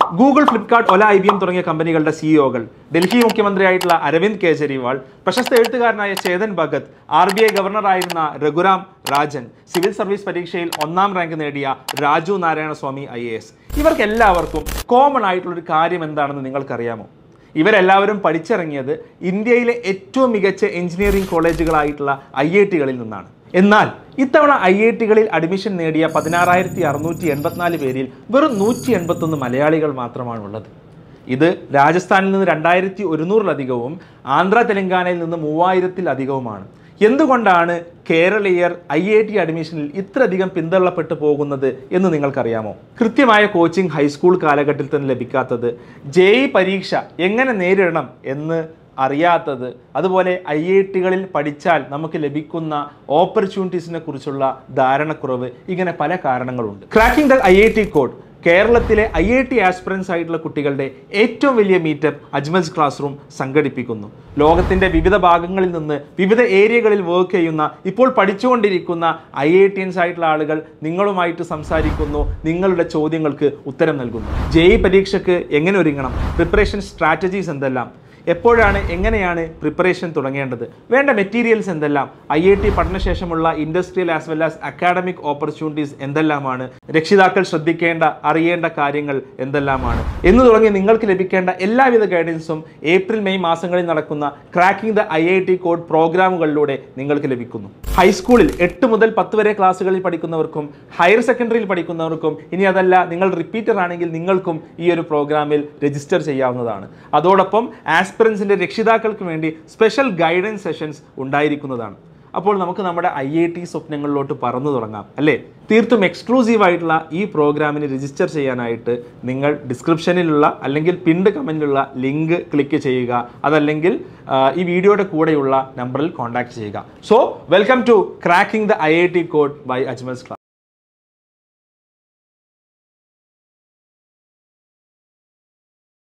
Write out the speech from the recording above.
Google Flipkart Ola I B M തുടങ്ങിയ കമ്പനികളുടെ സിഇഒകൾ ഡൽഹി മുഖ്യമന്ത്രിയായിട്ടുള്ള അരവിന്ദ് കെജ്രിവാൾ പ്രശസ്ത എഴുത്തുകാരനായ Chetan Bhagat R B I ഗവർണറായിരുന്ന രഘുറാം രാജൻ സിവിൽ സർവീസ് പരീക്ഷയിൽ ഒന്നാം റാങ്ക് നേടിയ Raju Narayanaswamy I A S ഇവർക്ക് എല്ലാവർക്കും കോമൺ ആയിട്ടുള്ള ഒരു കാര്യം എന്താണെന്ന് നിങ്ങൾക്കറിയാമോ ഇവരെല്ലാവരും പഠിച്ചിറങ്ങിയത് ഇന്ത്യയിലെ ഏറ്റവും മികച്ച എഞ്ചിനീയറിംഗ് കോളേജുകളായിട്ടുള്ള ഐ ഐ ടികളിൽ നിന്നാണ് എന്നാൽ ഇത്തവണ ഐ ഐ ടികളിൽ അഡ്മിഷൻ നേടിയ പതിനാറായിരത്തി അറുന്നൂറ്റി എൺപത്തിനാല് പേരിൽ വെറും നൂറ്റി എൺപത്തൊന്ന് മലയാളികൾ മാത്രമാണുള്ളത് ഇത് രാജസ്ഥാനിൽ നിന്ന് രണ്ടായിരത്തി ഒരുന്നൂറിലധികവും ആന്ധ്ര തെലങ്കാനയിൽ നിന്ന് മൂവായിരത്തിലധികവുമാണ് എന്തുകൊണ്ടാണ് കേരളീയർ ഐ ഐ ടി അഡ്മിഷനിൽ ഇത്രയധികം പിന്തള്ളപ്പെട്ടു പോകുന്നത് എന്ന് നിങ്ങൾക്കറിയാമോ കൃത്യമായ കോച്ചിങ് ഹൈസ്കൂൾ കാലഘട്ടത്തിൽ തന്നെ ലഭിക്കാത്തത് ജെ ഇ പരീക്ഷ എങ്ങനെ നേരിടണം എന്ന് അറിയാത്തത് അതുപോലെ ഐ ഐ ടികളിൽ പഠിച്ചാൽ നമുക്ക് ലഭിക്കുന്ന ഓപ്പർച്യൂണിറ്റീസിനെ കുറിച്ചുള്ള ധാരണക്കുറവ് ഇങ്ങനെ പല കാരണങ്ങളുണ്ട് cracking the I I T code കേരളത്തിലെ ഐ ഐ ടി ആസ്പിറൻസ് ആയിട്ടുള്ള കുട്ടികളുടെ ഏറ്റവും വലിയ മീറ്റപ്പ് അജ്മൽസ് ക്ലാസ് റൂം സംഘടിപ്പിക്കുന്നു ലോകത്തിൻ്റെ വിവിധ ഭാഗങ്ങളിൽ നിന്ന് വിവിധ ഏരിയകളിൽ വർക്ക് ചെയ്യുന്ന ഇപ്പോൾ പഠിച്ചുകൊണ്ടിരിക്കുന്ന ഐ ഐ ടിയൻസ് ആയിട്ടുള്ള ആളുകൾ നിങ്ങളുമായിട്ട് സംസാരിക്കുന്നു നിങ്ങളുടെ ചോദ്യങ്ങൾക്ക് ഉത്തരം നൽകുന്നു ജെ ഇ പരീക്ഷയ്ക്ക് എങ്ങനെ ഒരുങ്ങണം പ്രിപ്പറേഷൻ സ്ട്രാറ്റജീസ് എന്തെല്ലാം എപ്പോഴാണ് എങ്ങനെയാണ് പ്രിപ്പറേഷൻ തുടങ്ങേണ്ടത് വേണ്ട മെറ്റീരിയൽസ് എന്തെല്ലാം ഐ ഐ ടി പഠനശേഷമുള്ള industrial as well as academic opportunities എന്തെല്ലാമാണ് രക്ഷിതാക്കൾ ശ്രദ്ധിക്കേണ്ട അറിയേണ്ട കാര്യങ്ങൾ എന്തെല്ലാമാണ് എന്ന് തുടങ്ങി നിങ്ങൾക്ക് ലഭിക്കേണ്ട എല്ലാവിധ ഗൈഡൻസും ഏപ്രിൽ മെയ് മാസങ്ങളിൽ നടക്കുന്ന cracking the I I T code പ്രോഗ്രാമുകളിലൂടെ നിങ്ങൾക്ക് ലഭിക്കുന്നു ഹൈസ്കൂളിൽ എട്ട് മുതൽ പത്ത് വരെ ക്ലാസ്സുകളിൽ പഠിക്കുന്നവർക്കും ഹയർ സെക്കൻഡറിയിൽ പഠിക്കുന്നവർക്കും ഇനി അതല്ല നിങ്ങൾ റിപ്പീറ്റർ ആണെങ്കിൽ നിങ്ങൾക്കും ഈ ഒരു പ്രോഗ്രാമിൽ രജിസ്റ്റർ ചെയ്യാവുന്നതാണ് അതോടൊപ്പം ആസ്പിറൻസിൻ്റെ രക്ഷിതാക്കൾക്ക് വേണ്ടി സ്പെഷ്യൽ ഗൈഡൻസ് സെഷൻസ് ഉണ്ടായിരിക്കുന്നതാണ് അപ്പോൾ നമുക്ക് നമ്മുടെ ഐ ഐ ടി സ്വപ്നങ്ങളിലോട്ട് പറന്നു തുടങ്ങാം അല്ലേ തീർത്തും എക്സ്ക്ലൂസീവ് ആയിട്ടുള്ള ഈ പ്രോഗ്രാമിന് രജിസ്റ്റർ ചെയ്യാനായിട്ട് നിങ്ങൾ ഡിസ്ക്രിപ്ഷനിലുള്ള അല്ലെങ്കിൽ പിൻഡ് കമൻറ്റിലുള്ള ലിങ്ക് ക്ലിക്ക് ചെയ്യുക അതല്ലെങ്കിൽ ആ, ഈ വീഡിയോയുടെ കൂടെയുള്ള നമ്പറിൽ കോൺടാക്ട് ചെയ്യുക so welcome to cracking the I I T code by Ajmal's class